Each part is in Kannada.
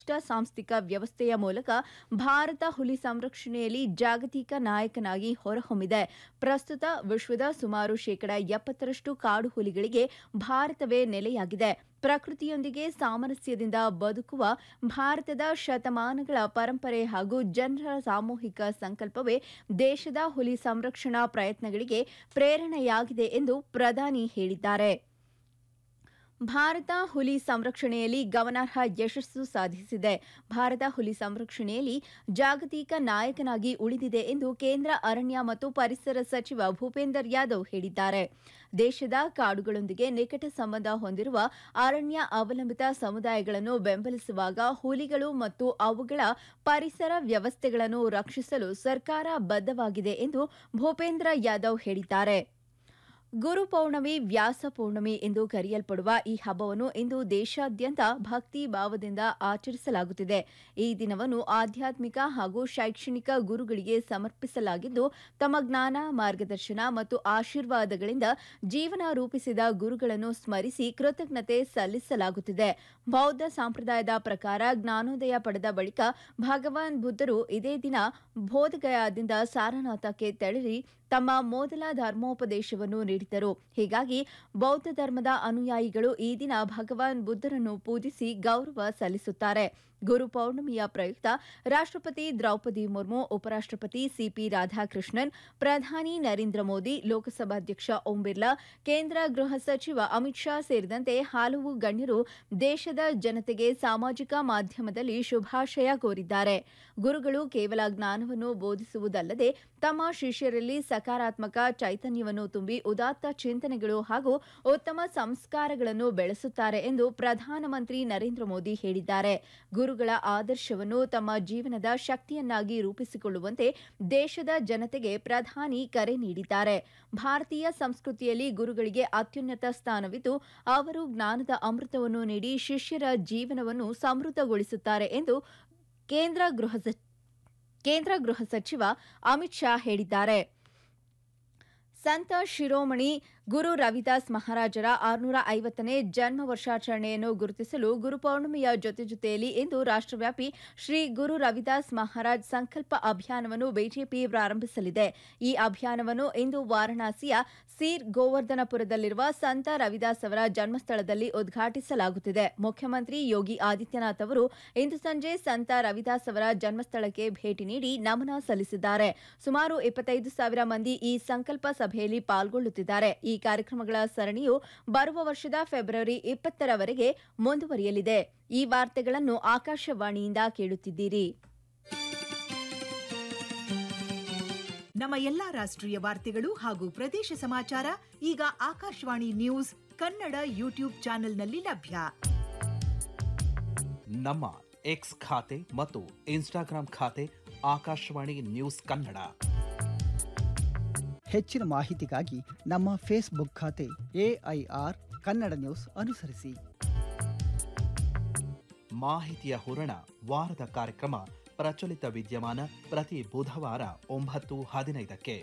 ಸಾಂಸ್ಥಿಕ ವ್ಯವಸ್ಥೆಯ ಮೂಲಕ ಭಾರತ ಹುಲಿ ಸಂರಕ್ಷಣೆಯಲ್ಲಿ ಜಾಗತಿಕ ನಾಯಕನಾಗಿ ಹೊರಹೊಮ್ಮಿದೆ ಪ್ರಸ್ತುತ ವಿಶ್ವದ ಸುಮಾರು ಶೇಕಡ ಎಪ್ಪತ್ತರಷ್ಟು ಕಾಡು ಹುಲಿಗಳಿಗೆ ಭಾರತವೇ ನೆಲೆಯಾಗಿದೆ ಪ್ರಕೃತಿಯೊಂದಿಗೆ ಸಾಮರಸ್ಯದಿಂದ ಬದುಕುವ ಭಾರತದ ಶತಮಾನಗಳ ಪರಂಪರೆ ಹಾಗೂ ಜನರ ಸಾಮೂಹಿಕ ಸಂಕಲ್ಪವೇ ದೇಶದ ಹುಲಿ ಸಂರಕ್ಷಣಾ ಪ್ರಯತ್ನಗಳಿಗೆ ಪ್ರೇರಣೆಯಾಗಿದೆ ಎಂದು ಪ್ರಧಾನಿ ಹೇಳಿದ್ದಾರೆ ಭಾರತ ಹುಲಿ ಸಂರಕ್ಷಣೆಯಲ್ಲಿ ಗಮನಾರ್ಹ ಯಶಸ್ಸು ಸಾಧಿಸಿದೆ ಭಾರತ ಹುಲಿ ಸಂರಕ್ಷಣೆಯಲ್ಲಿ ಜಾಗತಿಕ ನಾಯಕನಾಗಿ ಉಳಿದಿದೆ ಎಂದು ಕೇಂದ್ರ ಅರಣ್ಯ ಮತ್ತು ಪರಿಸರ ಸಚಿವ ಭೂಪೇಂದರ್ ಯಾದವ್ ಹೇಳಿದ್ದಾರೆ ದೇಶದ ಕಾಡುಗಳೊಂದಿಗೆ ನಿಕಟ ಸಂಬಂಧ ಹೊಂದಿರುವ ಅರಣ್ಯ ಅವಲಂಬಿತ ಸಮುದಾಯಗಳನ್ನು ಬೆಂಬಲಿಸುವಾಗ ಹುಲಿಗಳು ಮತ್ತು ಅವುಗಳ ಪರಿಸರ ವ್ಯವಸ್ಥೆಗಳನ್ನು ರಕ್ಷಿಸಲು ಸರ್ಕಾರ ಬದ್ಧವಾಗಿದೆ ಎಂದು ಭೂಪೇಂದ್ರ ಯಾದವ್ ಹೇಳಿದ್ದಾರೆ ಗುರು ಪೌರ್ಣಮಿ ವ್ಯಾಸ ಪೌರ್ಣಮಿ ಎಂದು ಕರೆಯಲ್ಪಡುವ ಈ ಹಬ್ಬವನ್ನು ಇಂದು ದೇಶಾದ್ಯಂತ ಭಕ್ತಿ ಭಾವದಿಂದ ಆಚರಿಸಲಾಗುತ್ತಿದೆ ಈ ದಿನವನ್ನು ಆಧ್ಯಾತ್ಮಿಕ ಹಾಗೂ ಶೈಕ್ಷಣಿಕ ಗುರುಗಳಿಗೆ ಸಮರ್ಪಿಸಲಾಗಿದ್ದು ತಮ್ಮ ಜ್ಞಾನ ಮಾರ್ಗದರ್ಶನ ಮತ್ತು ಆಶೀರ್ವಾದಗಳಿಂದ ಜೀವನ ರೂಪಿಸಿದ ಗುರುಗಳನ್ನು ಸ್ಮರಿಸಿ ಕೃತಜ್ಞತೆ ಸಲ್ಲಿಸಲಾಗುತ್ತಿದೆ ಬೌದ್ಧ ಸಂಪ್ರದಾಯದ ಪ್ರಕಾರ ಜ್ಞಾನೋದಯ ಪಡೆದ ಬಳಿಕ ಭಗವಾನ್ ಬುದ್ಧರು ಇದೇ ದಿನ ಬೋಧಗಯಾದಿಂದ ಸಾರನಾಥಕ್ಕೆ ತೆರಳಿ ತಮ್ಮ ಮೊದಲ ಧರ್ಮೋಪದೇಶವನ್ನು ನೀಡಿದರು ಹೀಗಾಗಿ ಬೌದ್ಧ ಧರ್ಮದ ಅನುಯಾಯಿಗಳು ಈ ದಿನ ಭಗವಾನ್ ಬುದ್ಧರನ್ನು ಪೂಜಿಸಿ ಗೌರವ ಸಲ್ಲಿಸುತ್ತಾರೆ ಗುರು ಪೌರ್ಣಮಿಯ ಪ್ರಯುಕ್ತ ರಾಷ್ಟ್ರಪತಿ ದ್ರೌಪದಿ ಮುರ್ಮು ಉಪರಾಷ್ಟ್ರಪತಿ ಸಿಪಿ ರಾಧಾಕೃಷ್ಣನ್ ಪ್ರಧಾನಿ ನರೇಂದ್ರ ಮೋದಿ ಲೋಕಸಭಾಧ್ಯಕ್ಷ ಓಂ ಬಿರ್ಲಾ ಕೇಂದ್ರ ಗೃಹ ಸಚಿವ ಅಮಿತ್ ಶಾ ಸೇರಿದಂತೆ ಹಲವು ಗಣ್ಯರು ದೇಶದ ಜನತೆಗೆ ಸಾಮಾಜಿಕ ಮಾಧ್ಯಮದಲ್ಲಿ ಶುಭಾಶಯ ಕೋರಿದ್ದಾರೆ ಗುರುಗಳು ಕೇವಲ ಜ್ಞಾನವನ್ನು ಬೋಧಿಸುವುದಲ್ಲದೆ ತಮ್ಮ ಶಿಷ್ಯರಲ್ಲಿ ಸಕಾರಾತ್ಮಕ ಚೈತನ್ಯವನ್ನು ತುಂಬಿ ಉದಾತ್ತ ಚಿಂತನೆಗಳು ಹಾಗೂ ಉತ್ತಮ ಸಂಸ್ಕಾರಗಳನ್ನು ಬೆಳೆಸುತ್ತಾರೆ ಎಂದು ಪ್ರಧಾನಮಂತ್ರಿ ನರೇಂದ್ರ ಮೋದಿ ಹೇಳಿದ್ದಾರೆ ಗುರುಗಳ ಆದರ್ಶವನ್ನು ತಮ್ಮ ಜೀವನದ ಶಕ್ತಿಯನ್ನಾಗಿ ರೂಪಿಸಿಕೊಳ್ಳುವಂತೆ ದೇಶದ ಜನತೆಗೆ ಪ್ರಧಾನಿ ಕರೆ ನೀಡಿದ್ದಾರೆ ಭಾರತೀಯ ಸಂಸ್ಕೃತಿಯಲ್ಲಿ ಗುರುಗಳಿಗೆ ಅತ್ಯುನ್ನತ ಸ್ಥಾನವಿದ್ದು ಅವರು ಜ್ಞಾನದ ಅಮೃತವನ್ನು ನೀಡಿ ಶಿಷ್ಯರ ಜೀವನವನ್ನು ಸಮೃದ್ಧಗೊಳಿಸುತ್ತಾರೆ ಎಂದು ಕೇಂದ್ರ ಗೃಹ ಸಚ್- ಕೇಂದ್ರ ಗೃಹ ಸಚಿವ ಅಮಿತ್ ಶಾ ಹೇಳಿದ್ದಾರೆ ಸಂತ ಶಿರೋಮಣಿ ಗುರು ರವಿದಾಸ್ ಮಹಾರಾಜರ ಆರುನೂರ ಐವತ್ತನೇ ಜನ್ಮ ವರ್ಷಾಚರಣೆಯನ್ನು ಗುರುತಿಸಲು ಗುರುಪೌರ್ಣಿಮೆಯ ಜೊತೆ ಜೊತೆಯಲ್ಲಿ ಇಂದು ರಾಷ್ಟ್ರವ್ಯಾಪಿ ಶ್ರೀ ಗುರು ರವಿದಾಸ್ ಮಹಾರಾಜ್ ಸಂಕಲ್ಪ ಅಭಿಯಾನವನ್ನು ಬಿಜೆಪಿ ಪ್ರಾರಂಭಿಸಲಿದೆ ಈ ಅಭಿಯಾನವನ್ನು ಇಂದು ವಾರಣಾಸಿಯ ಸೀರ್ ಗೋವರ್ಧನಪುರದಲ್ಲಿರುವ ಸಂತ ರವಿದಾಸ್ ಅವರ ಜನ್ಮಸ್ಥಳದಲ್ಲಿ ಉದ್ಘಾಟಿಸಲಾಗುತ್ತಿದೆ ಮುಖ್ಯಮಂತ್ರಿ ಯೋಗಿ ಆದಿತ್ಯನಾಥ್ ಅವರು ಇಂದು ಸಂಜೆ ಸಂತ ರವಿದಾಸ್ ಅವರ ಜನ್ಮಸ್ಥಳಕ್ಕೆ ಭೇಟಿ ನೀಡಿ ನಮನ ಸಲ್ಲಿಸಿದ್ದಾರೆ ಸುಮಾರು ಇಪ್ಪತ್ತೈದು ಸಾವಿರ ಮಂದಿ ಈ ಸಂಕಲ್ಪ ಸಭೆಯಲ್ಲಿ ಪಾಲ್ಗೊಳ್ಳುತ್ತಿದ್ದಾರೆ ಈ ಕಾರ್ಯಕ್ರಮಗಳ ಸರಣಿಯು ಬರುವ ವರ್ಷದ ಫೆಬ್ರವರಿ ಇಪ್ಪತ್ತರವರೆಗೆ ಮುಂದುವರಿಯಲಿದೆ ಈ ವಾರ್ತೆಗಳನ್ನು ಆಕಾಶವಾಣಿಯಿಂದ ಕೇಳುತ್ತಿದ್ದೀರಿ ನಮ್ಮ ಎಲ್ಲಾ ರಾಷ್ಟ್ರೀಯ ವಾರ್ತೆಗಳು ಹಾಗೂ ಪ್ರದೇಶ ಸಮಾಚಾರ ಈಗ ಆಕಾಶವಾಣಿ ನ್ಯೂಸ್ ಕನ್ನಡ ಯೂಟ್ಯೂಬ್ ಚಾನೆಲ್ನಲ್ಲಿ ಲಭ್ಯ ನಮ್ಮ ಎಕ್ಸ್ ಖಾತೆ ಮತ್ತು ಇನ್ಸ್ಟಾಗ್ರಾಂ ಖಾತೆ ಆಕಾಶವಾಣಿ ನ್ಯೂಸ್ ಕನ್ನಡ ಹೆಚ್ಚಿನ ಮಾಹಿತಿಗಾಗಿ ನಮ್ಮ ಫೇಸ್ಬುಕ್ ಖಾತೆ ಎಐಆರ್ ಕನ್ನಡ ನ್ಯೂಸ್ ಅನುಸರಿಸಿ ಮಾಹಿತಿಯ ಹೂರಣ ವಾರದ ಕಾರ್ಯಕ್ರಮ ಪ್ರಚಲಿತ ವಿದ್ಯಮಾನ ಪ್ರತಿ ಬುಧವಾರ ಒಂಬತ್ತು ಹದಿನೈದಕ್ಕೆ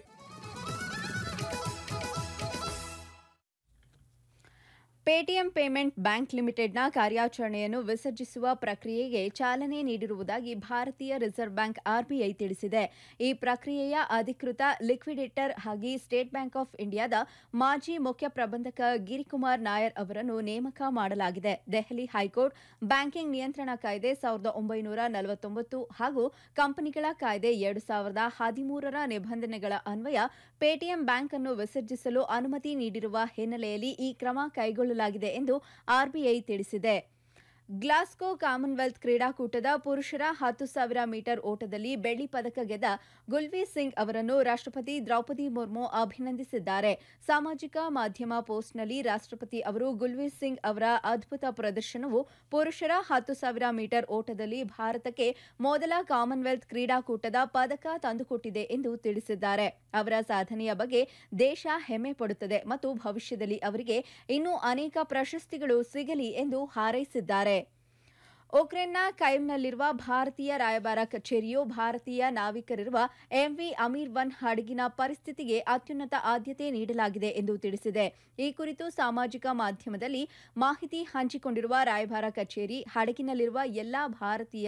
ಪೇಟಿಎಂ ಪೇಮೆಂಟ್ ಬ್ಯಾಂಕ್ ಲಿಮಿಟೆಡ್ನ ಕಾರ್ಯಾಚರಣೆಯನ್ನು ವಿಸರ್ಜಿಸುವ ಪ್ರಕ್ರಿಯೆಗೆ ಚಾಲನೆ ನೀಡಿರುವುದಾಗಿ ಭಾರತೀಯ ರಿಸರ್ವ್ ಬ್ಯಾಂಕ್ ಆರ್ಬಿಐ ತಿಳಿಸಿದೆ ಈ ಪ್ರಕ್ರಿಯೆಯ ಅಧಿಕೃತ ಲಿಕ್ವಿಡೇಟರ್ ಆಗಿ ಸ್ಟೇಟ್ ಬ್ಯಾಂಕ್ ಆಫ್ ಇಂಡಿಯಾದ ಮಾಜಿ ಮುಖ್ಯ ಪ್ರಬಂಧಕ ಗಿರಿಕುಮಾರ್ ನಾಯರ್ ಅವರನ್ನು ನೇಮಕ ಮಾಡಲಾಗಿದೆ ದೆಹಲಿ ಹೈಕೋರ್ಟ್ ಬ್ಯಾಂಕಿಂಗ್ ನಿಯಂತ್ರಣ ಕಾಯ್ದೆ ಸಾವಿರದ ಒಂಬೈನೂರ ನಲವತ್ತೊಂಬತ್ತು ಹಾಗೂ ಕಂಪನಿಗಳ ಕಾಯ್ದೆ ಎರಡು ಸಾವಿರದ ಹದಿಮೂರರ ನಿಬಂಧನೆಗಳ ಅನ್ವಯ ಪೇಟಿಎಂ ಬ್ಯಾಂಕ್ ಅನ್ನು ವಿಸರ್ಜಿಸಲು ಅನುಮತಿ ನೀಡಿರುವ ಹಿನ್ನೆಲೆಯಲ್ಲಿ ಈ ಕ್ರಮ ಕೈಗೊಳ್ಳಲಾಗಿದೆ ಎಂದು ಆರ್ಬಿಐ ತಿಳಿಸಿದೆ ಗ್ಲಾಸ್ಗೋ ಕಾಮನ್ವೆಲ್ತ್ ಕ್ರೀಡಾಕೂಟದ ಪುರುಷರ ಹತ್ತು ಸಾವಿರ ಮೀಟರ್ ಓಟದಲ್ಲಿ ಬೆಳ್ಳಿ ಪದಕ ಗೆದ್ದ ಗುಲ್ವೀರ್ ಸಿಂಗ್ ಅವರನ್ನು ರಾಷ್ಟ್ರಪತಿ ದ್ರೌಪದಿ ಮುರ್ಮು ಅಭಿನಂದಿಸಿದ್ದಾರೆ ಸಾಮಾಜಿಕ ಮಾಧ್ಯಮ ಪೋಸ್ಟ್ನಲ್ಲಿ ರಾಷ್ಟ್ರಪತಿ ಅವರು ಗುಲ್ವೀರ್ ಸಿಂಗ್ ಅವರ ಅದ್ಭುತ ಪ್ರದರ್ಶನವು ಪುರುಷರ ಹತ್ತು ಸಾವಿರ ಮೀಟರ್ ಓಟದಲ್ಲಿ ಭಾರತಕ್ಕೆ ಮೊದಲ ಕಾಮನ್ವೆಲ್ತ್ ಕ್ರೀಡಾಕೂಟದ ಪದಕ ತಂದುಕೊಟ್ಟಿದೆ ಎಂದು ತಿಳಿಸಿದ್ದಾರೆ ಅವರ ಸಾಧನೆಯ ಬಗ್ಗೆ ದೇಶ ಹೆಮ್ಮೆ ಪಡುತ್ತದೆ ಮತ್ತು ಭವಿಷ್ಯದಲ್ಲಿ ಅವರಿಗೆ ಇನ್ನೂ ಅನೇಕ ಪ್ರಶಸ್ತಿಗಳು ಸಿಗಲಿ ಎಂದು ಹಾರೈಸಿದ್ದಾರೆ ಉಕ್ರೇನ್ನ ಕೈಮ್ನಲ್ಲಿರುವ ಭಾರತೀಯ ರಾಯಭಾರ ಕಚೇರಿಯು ಭಾರತೀಯ ನಾವಿಕರಿರುವ ಎಂವಿ ಅಮೀರ್ ಒನ್ ಹಡಗಿನ ಪರಿಸ್ಥಿತಿಗೆ ಅತ್ಯುನ್ನತ ಆದ್ಯತೆ ನೀಡಲಾಗಿದೆ ಎಂದು ತಿಳಿಸಿದೆ ಈ ಕುರಿತು ಸಾಮಾಜಿಕ ಮಾಧ್ಯಮದಲ್ಲಿ ಮಾಹಿತಿ ಹಂಚಿಕೊಂಡಿರುವ ರಾಯಭಾರ ಕಚೇರಿ ಹಡಗಿನಲ್ಲಿರುವ ಎಲ್ಲಾ ಭಾರತೀಯ